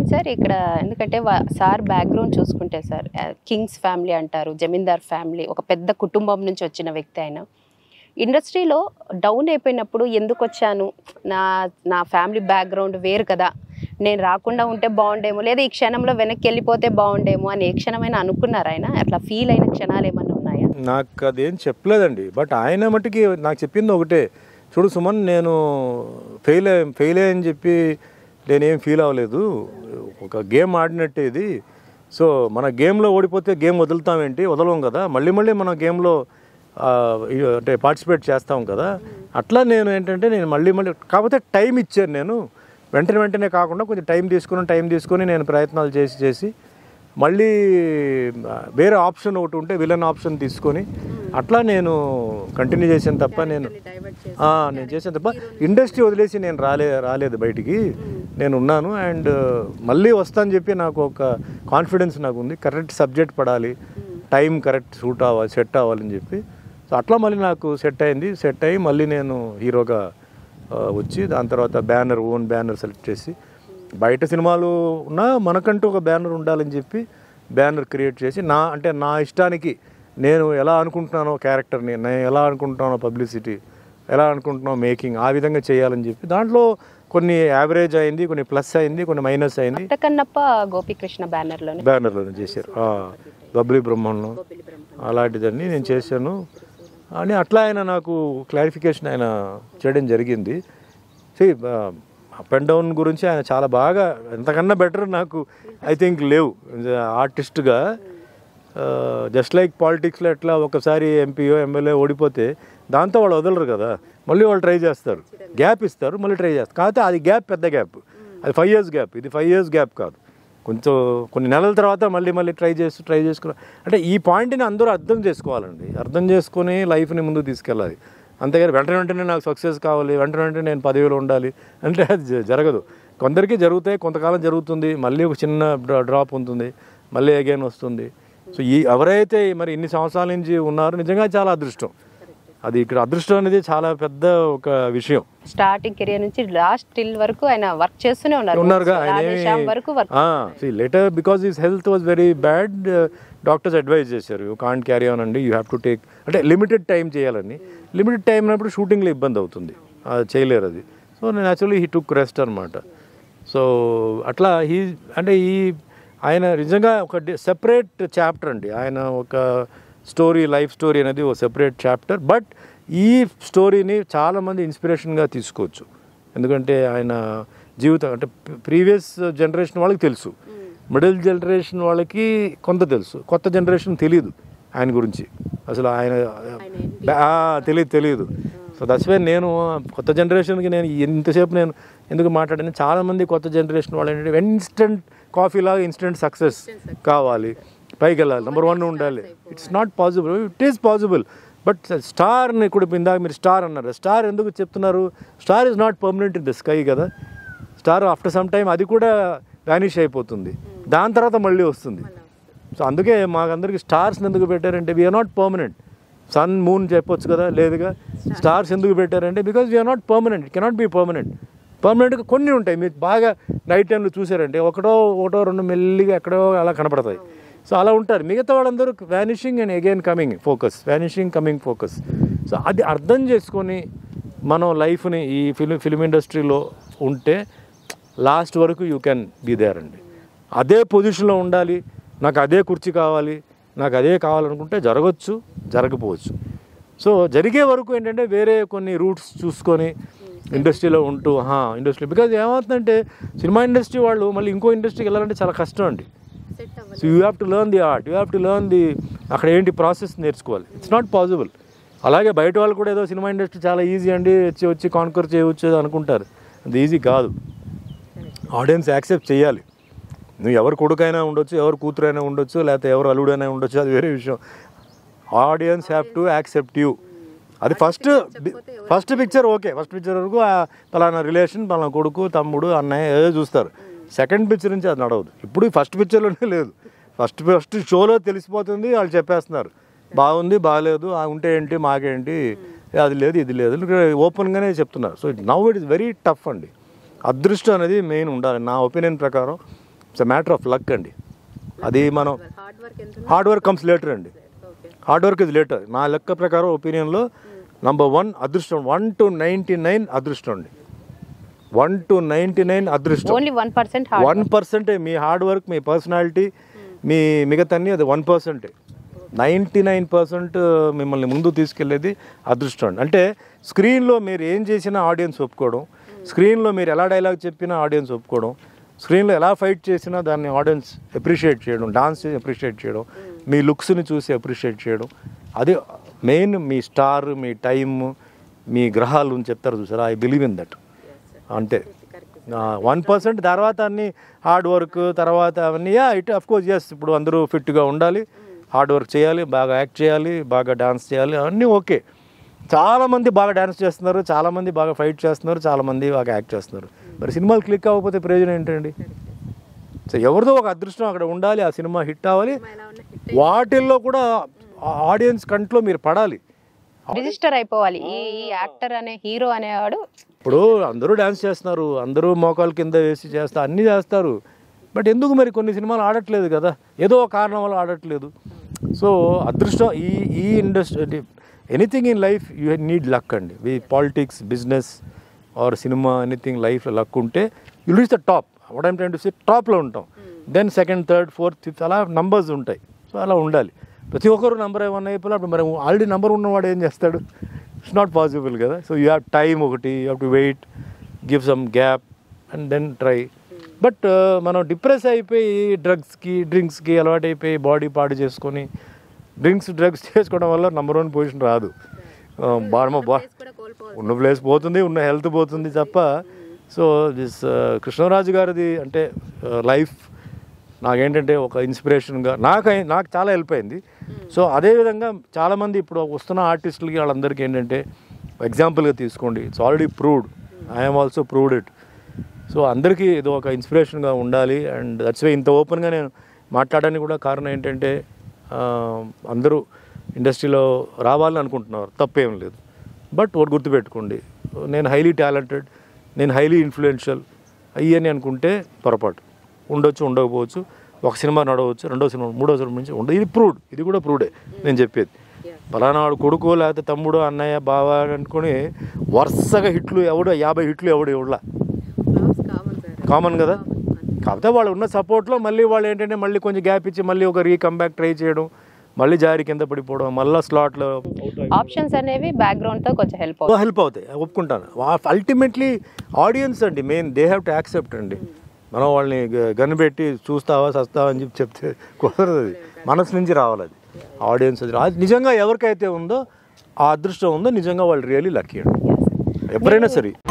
sir ఇక్కడ ఎందుకంటే వా- సార్ బ్యాక్గ్రౌండ్ చూసుకుంటే సార్ ఆ, కింగ్స్ ఫ్యామిలీ అంటారు జమీందార్ ఫ్యామిలీ ఒక పెద్ద కుటుంబం నుంచి వచ్చిన వ్యక్తి ఆయన ఇండస్ట్రీలో డౌన్ అయిపోయినప్పుడు ఎందుకు వచ్చాను నా నా ఫ్యామిలీ బ్యాక్గ్రౌండ్ వేరు కదా నేను రాకుండా ఉంటే బాగుండేమో లేదా ఈ క్షణంలో వెనక్కి వెళ్ళిపోతే బాగుండేమో అని ఏ క్షణమైనా అనుకున్నారు ఆయన అట్లా ఫీల్ అయిన క్షణాలు ఏమైనా ఉన్నాయా నాకు అదేం చెప్పలేదండి బట్ ఆయన మట్టుకి నాకు చెప్పింది ఒకటే చూడు సుమన్ నేను ఫెయిల్ ఫెయిల్ అయ్యని చెప్పి నేనేం ఫీల్ అవ్వలేదు ఒక గేమ్ ఆడినట్టే ఇది సో మన గేమ్లో ఓడిపోతే గేమ్ వదులుతామేంటి వదలం కదా మళ్ళీ మళ్ళీ మన గేమ్లో అంటే పార్టిసిపేట్ చేస్తాం కదా అట్లా నేను ఏంటంటే నేను మళ్ళీ మళ్ళీ కాకపోతే టైం ఇచ్చాను నేను వెంటనే వెంటనే కాకుండా కొంచెం టైం తీసుకుని టైం తీసుకొని నేను ప్రయత్నాలు చేసి చేసి మళ్ళీ ఆ, వేరే ఆప్షన్ ఒకటి ఉంటే విలన్ ఆప్షన్ తీసుకొని అట్లా నేను కంటిన్యూ చేసాను తప్ప నేను ఆ, నేను చేసాను తప్ప ఇండస్ట్రీ వదిలేసి నేను రాలే రాలేదు బయటికి నేను ఉన్నాను అండ్ మళ్ళీ వస్తాను చెప్పి నాకు ఒక కాన్ఫిడెన్స్ నాకు ఉంది కరెక్ట్ సబ్జెక్ట్ పడాలి టైం కరెక్ట్ సూట్ అవ్వాలి సెట్ అవ్వాలని చెప్పి సో అట్లా మళ్ళీ నాకు సెట్ అయింది సెట్ అయ్యి మళ్ళీ నేను హీరోగా ఆ, వచ్చి దాని తర్వాత బ్యానర్ ఓన్ బ్యానర్ సెలెక్ట్ చేసి బయట సినిమాలు ఉన్నా మనకంటూ ఒక బ్యానర్ ఉండాలని చెప్పి బ్యానర్ క్రియేట్ చేసి నా అంటే నా ఇష్టానికి నేను ఎలా అనుకుంటున్నానో క్యారెక్టర్ని నేను ఎలా అనుకుంటున్నానో పబ్లిసిటీ ఎలా అనుకుంటున్నానో మేకింగ్ ఆ విధంగా చేయాలని చెప్పి దాంట్లో కొన్ని యావరేజ్ అయింది కొన్ని ప్లస్ అయింది కొన్ని మైనస్ అయింది భక్త కన్నప్ప గోపీకృష్ణ బ్యానర్లోనే బ్యానర్లోనే చేశారు ఆ, బబ్లీ బ్రహ్మాండం అలాంటిదన్నీ నేను చేశాను అని అట్లా ఆయన నాకు క్లారిఫికేషన్ ఆయన చేయడం జరిగింది అప్ అండ్ డౌన్ గురించి ఆయన చాలా బాగా ఎంతకన్నా బెటర్ నాకు ఐ థింక్ లేవు ఆర్టిస్ట్గా జస్ట్ లైక్ పాలిటిక్స్లో ఎట్లా ఒకసారి ఎంపీఓ ఎమ్మెల్యే ఓడిపోతే దాంతో వాళ్ళు వదలరు కదా మళ్ళీ వాళ్ళు ట్రై చేస్తారు గ్యాప్ ఇస్తారు మళ్ళీ ట్రై చేస్తారు కాకపోతే అది గ్యాప్ పెద్ద గ్యాప్ అది ఫైవ్ ఇయర్స్ గ్యాప్ ఇది ఫైవ్ ఇయర్స్ గ్యాప్ కాదు కొంచెం కొన్ని నెలల తర్వాత మళ్ళీ మళ్ళీ ట్రై చేస్తూ ట్రై చేసుకుని అంటే ఈ పాయింట్ని అందరూ అర్థం చేసుకోవాలండి అర్థం చేసుకొని లైఫ్ని ముందుకు తీసుకెళ్ళాలి అంతేగాని వెంటనే వెంటనే నాకు సక్సెస్ కావాలి వెంటనే వెంటనే నేను పదవిలో ఉండాలి అంటే అది జ- జరగదు కొందరికి జరుగుతాయి కొంతకాలం జరుగుతుంది మళ్ళీ ఒక చిన్న డ్రా- డ్రాప్ ఉంటుంది మళ్ళీ అగైన్ వస్తుంది సో ఈ ఎవరైతే మరి ఇన్ని సంవత్సరాల నుంచి ఉన్నారో నిజంగా చాలా అదృష్టం అది ఇక్కడ అదృష్టం అనేది చాలా పెద్ద ఒక విషయం స్టార్టింగ్ కెరియర్ నుంచి లాస్ట్ టిల్ వరకు ఆయన వర్క్ చేస్తూనే ఉన్నారు ఉన్నారుగా రాధేశ్యామ్ వరకు work later because his health was very bad doctors advise చేశారు యూ కాంట్ క్యారీ ఆన్ అండి యూ హ్యావ్ టు టేక్ అంటే లిమిటెడ్ టైం చేయాలని లిమిటెడ్ టైం అన్నప్పుడు షూటింగ్లో ఇబ్బంది అవుతుంది అది చేయలేరు అది సో నేను యాక్చువల్లీ హీ టుక్ రెస్ట్ అనమాట సో అట్లా హీ అంటే ఈ ఆయన నిజంగా ఒక సెపరేట్ చాప్టర్ అండి ఆయన ఒక స్టోరీ లైఫ్ స్టోరీ అనేది ఒక సెపరేట్ చాప్టర్ బట్ ఈ స్టోరీని చాలామంది ఇన్స్పిరేషన్గా తీసుకోవచ్చు ఎందుకంటే ఆయన జీవితం అంటే ప్రీవియస్ జనరేషన్ వాళ్ళకి తెలుసు మిడిల్ జనరేషన్ వాళ్ళకి కొంత తెలుసు కొత్త జనరేషన్ తెలియదు ఆయన గురించి అసలు ఆయన ఆ, తెలియదు తెలియదు సో దట్స్ వై నేను కొత్త జనరేషన్కి నేను ఇంతసేపు నేను ఎందుకు మాట్లాడాను చాలామంది కొత్త జనరేషన్ వాళ్ళు ఏంటంటే ఇన్స్టెంట్ కాఫీ లాగా ఇన్స్టెంట్ సక్సెస్ కావాలి పైకి వెళ్ళాలి నెంబర్ వన్ ఉండాలి it's not possible it is possible but స్టార్ని ఇప్పుడు ఇందాక మీరు స్టార్ అన్నారు స్టార్ ఎందుకు చెప్తున్నారు star is not permanent in the sky కదా స్టార్ ఆఫ్టర్ సమ్ టైం అది కూడా వ్యానిష్ అయిపోతుంది దాని తర్వాత మళ్ళీ వస్తుంది సో అందుకే మాకందరికి స్టార్స్ ఎందుకు పెట్టారంటే we're not permanent sun moon చెప్పొచ్చు కదా లేదుగా స్టార్స్ ఎందుకు పెట్టారంటే because we're not permanent it cannot be permanent పర్మనెంట్గా కొన్ని ఉంటాయి మీరు బాగా నైట్ టైంలో చూసారంటే ఒకటో ఒకటో రెండు మెల్లిగా ఎక్కడో అలా కనపడతాయి సో అలా ఉంటారు మిగతా వాళ్ళందరూ vanishing and again coming focus vanishing coming focus so అది అర్థం చేసుకొని మనం లైఫ్ని ఈ ఫిలిం ఫిలిం ఇండస్ట్రీలో ఉంటే లాస్ట్ వరకు యూ క్యాన్ బీ దేర్ అండి అదే పొజిషన్లో ఉండాలి నాకు అదే కుర్చీ కావాలి నాకు అదే కావాలనుకుంటే జరగచ్చు జరగకపోవచ్చు సో జరిగే వరకు ఏంటంటే వేరే కొన్ని రూట్స్ చూసుకొని ఇండస్ట్రీలో ఉంటూ ఇండస్ట్రీ బికాజ్ ఏమవుతుందంటే సినిమా ఇండస్ట్రీ వాళ్ళు మళ్ళీ ఇంకో ఇండస్ట్రీకి వెళ్ళాలంటే చాలా కష్టం అండి so you have to learn the art you have to learn the అక్కడ ఏంటి ప్రాసెస్ నేర్చుకోవాలి ఇట్స్ నాట్ పాసిబుల్ అలాగే బయట వాళ్ళు కూడా ఏదో సినిమా ఇండస్ట్రీ చాలా ఈజీ అండి వచ్చి వచ్చి కాన్కర్ చేయవచ్చు అనుకుంటారు అది ఈజీ కాదు ఆడియన్స్ యాక్సెప్ట్ చేయాలి నువ్వు ఎవరు కొడుకైనా ఉండొచ్చు ఎవరు కూతురైనా ఉండొచ్చు లేకపోతే ఎవరు అల్లుడైనా ఉండొచ్చు అది వేరే విషయం audience have to accept you అది first first picture okay first picture వరకు ఆ పలానా రిలేషన్ పలానా కొడుకు తమ్ముడు అన్నయ్య ఏదో చూస్తారు సెకండ్ పిక్చర్ నుంచి అది నడవదు ఇప్పుడు ఫస్ట్ పిక్చర్లోనే లేదు ఫస్ట్ ఫస్ట్ షోలో తెలిసిపోతుంది వాళ్ళు చెప్పేస్తున్నారు బాగుంది బాగాలేదు ఆ ఉంటే ఏంటి మాకేంటి అది లేదు ఇది లేదు ఓపెన్గానే చెప్తున్నారు so now it is very tough అండి అదృష్టం అనేది మెయిన్ ఉండాలి నా ఒపీనియన్ ప్రకారం it's a matter of luck అండి అది మనం హార్డ్ వర్క్ ఎంత హార్డ్ వర్క్ కమ్స్ లేటర్ అండి హార్డ్ వర్క్ ఇస్ లేటర్ నా లెక్క ప్రకారం ఒపీనియన్లో నంబర్ వన్ అదృష్టం వన్ టు నైంటీ నైన్ అదృష్టం అండి వన్ టు నైంటీ నైన్ అదృష్టం only one percent hard one పర్సెంటే మీ హార్డ్ వర్క్ మీ పర్సనాలిటీ మీ మిగతా అది వన్ పర్సెంటే నైంటీ నైన్ పర్సెంట్ మిమ్మల్ని ముందు తీసుకెళ్లేది అదృష్టం అండి అంటే స్క్రీన్లో మీరు ఏం చేసినా ఆడియన్స్ ఒప్పుకోవడం స్క్రీన్లో మీరు ఎలా డైలాగ్ చెప్పినా ఆడియన్స్ ఒప్పుకోవడం స్క్రీన్లో ఎలా ఫైట్ చేసినా దాన్ని ఆడియన్స్ అప్రిషియేట్ చేయడం డాన్స్ అప్రిషియేట్ చేయడం మీ లుక్స్ని చూసి అప్రిషియేట్ చేయడం అది మెయిన్ మీ స్టార్ మీ టైమ్ మీ గ్రహాలు అని చెప్తారు చూసారా ఐ బిలీవ్ ఇన్ దట్ అంతే వన్ పర్సెంట్ తర్వాత అన్ని హార్డ్ వర్క్ తర్వాత అవన్నీ yeah it of course yes ఇప్పుడు అందరూ ఫిట్గా ఉండాలి హార్డ్ వర్క్ చేయాలి బాగా యాక్ట్ చేయాలి బాగా డాన్స్ చేయాలి అవన్నీ ఓకే చాలామంది బాగా డాన్స్ చేస్తున్నారు చాలామంది బాగా ఫైట్ చేస్తున్నారు చాలామంది బాగా యాక్ట్ చేస్తున్నారు మరి సినిమాలు క్లిక్ అవ్వకపోతే ప్రయోజనం ఏంటండి సో ఎవరిదో ఒక అదృష్టం అక్కడ ఉండాలి ఆ సినిమా హిట్ అవ్వాలి వాటిల్లో కూడా ఆడియన్స్ కంట్లో మీరు పడాలి రిజిస్టర్ అయిపోవాలి ఈ ఈ యాక్టర్ అనే హీరో అనేవాడు ఇప్పుడు అందరూ డ్యాన్స్ చేస్తున్నారు అందరూ మోకాలు కింద వేసి చేస్తారు అన్నీ చేస్తారు బట్ ఎందుకు మరి కొన్ని సినిమాలు ఆడట్లేదు కదా ఏదో ఒక కారణం వల్ల ఆడట్లేదు సో అదృష్టం ఈ ఈ industry anything in life you need luck అండి be politics business or cinema anything లైఫ్లో లక్ ఉంటే you reach the top what I'm time to say టాప్లో ఉంటాం then second third fourth fifth అలా నంబర్స్ ఉంటాయి సో అలా ఉండాలి ప్రతి ఒక్కరు నెంబర్ ఏమన్నా అయిపోయి అప్పుడు మరి ఆల్రెడీ నెంబర్ ఉన్నవాడు ఏం చేస్తాడు ఇట్స్ నాట్ పాసిబుల్ కదా సో యూ హ్యావ్ టైం ఒకటి you have to wait give some gap and then try but మనం డిప్రెస్ అయిపోయి డ్రగ్స్కి డ్రింక్స్కి అలవాటు అయిపోయి బాడీ పాడు చేసుకొని డ్రింక్స్ డ్రగ్స్ చేసుకోవడం వల్ల నెంబర్ వన్ పొజిషన్ రాదు బాడమ బా ఉన్న ప్లేస్ పోతుంది ఉన్న హెల్త్ పోతుంది తప్ప సో దిస్ కృష్ణరాజు గారిది అంటే లైఫ్ నాకేంటంటే ఒక ఇన్స్పిరేషన్గా నాకు అయి- నాకు చాలా హెల్ప్ అయింది సో అదేవిధంగా చాలామంది ఇప్పుడు వస్తున్న ఆర్టిస్టులకి వాళ్ళందరికీ ఏంటంటే ఎగ్జాంపుల్గా తీసుకోండి it's already proved I'm also proved it so అందరికీ ఇది ఒక ఇన్స్పిరేషన్గా ఉండాలి అండ్ దట్స్ వే ఇంత ఓపెన్గా నేను మాట్లాడడానికి కూడా కారణం ఏంటంటే ఆ, అందరూ ఇండస్ట్రీలో రావాలని అనుకుంటున్నారు తప్పేం లేదు బట్ ఒకటి గుర్తుపెట్టుకోండి నేను హైలీ టాలెంటెడ్ నేను హైలీ ఇన్ఫ్లుయెన్షియల్ అయ్యని అనుకుంటే పొరపాటు ఉండొచ్చు ఉండకపోవచ్చు ఒక సినిమా నడవచ్చు రెండో సినిమా మూడో సినిమా నుంచి ఉండదు ఇది ప్రూవ్డ్ ఇది కూడా ప్రూవ్డే నేను చెప్పేది ఫలానా వాడు కొడుకు లేకపోతే తమ్ముడు అన్నయ్య బావ అని అనుకుని వరుసగా హిట్లు ఎవడు యాభై హిట్లు ఎవడు ఎవడలా కామన్ కదా కాకపోతే వాళ్ళు ఉన్న సపోర్ట్లో మళ్ళీ వాళ్ళు ఏంటంటే మళ్ళీ కొంచెం గ్యాప్ ఇచ్చి మళ్ళీ ఒక రీ కంబ్యాక్ ట్రై చేయడం మళ్ళీ జారి కింద పడిపోవడం మళ్ళీ స్లాట్లో ఆప్షన్స్ అనేవి బ్యాక్గ్రౌండ్ తో కొంచెం హెల్ప్ అవుతుంది హెల్ప్ అవుతాయి ఒప్పుకుంటాను అల్టిమేట్లీ ఆడియన్స్ అండి main they have to accept అండి మనం వాళ్ళని గ- గన్ను పెట్టి చూస్తావా సస్తావా అని చెప్పి చెప్తే కుదరదు అది మనసు నుంచి రావాలి అది ఆడియన్స్ అది అది నిజంగా ఎవరికైతే ఉందో ఆ అదృష్టం ఉందో నిజంగా వాళ్ళు రియలీ లక్కీ అండి ఎవరైనా సరే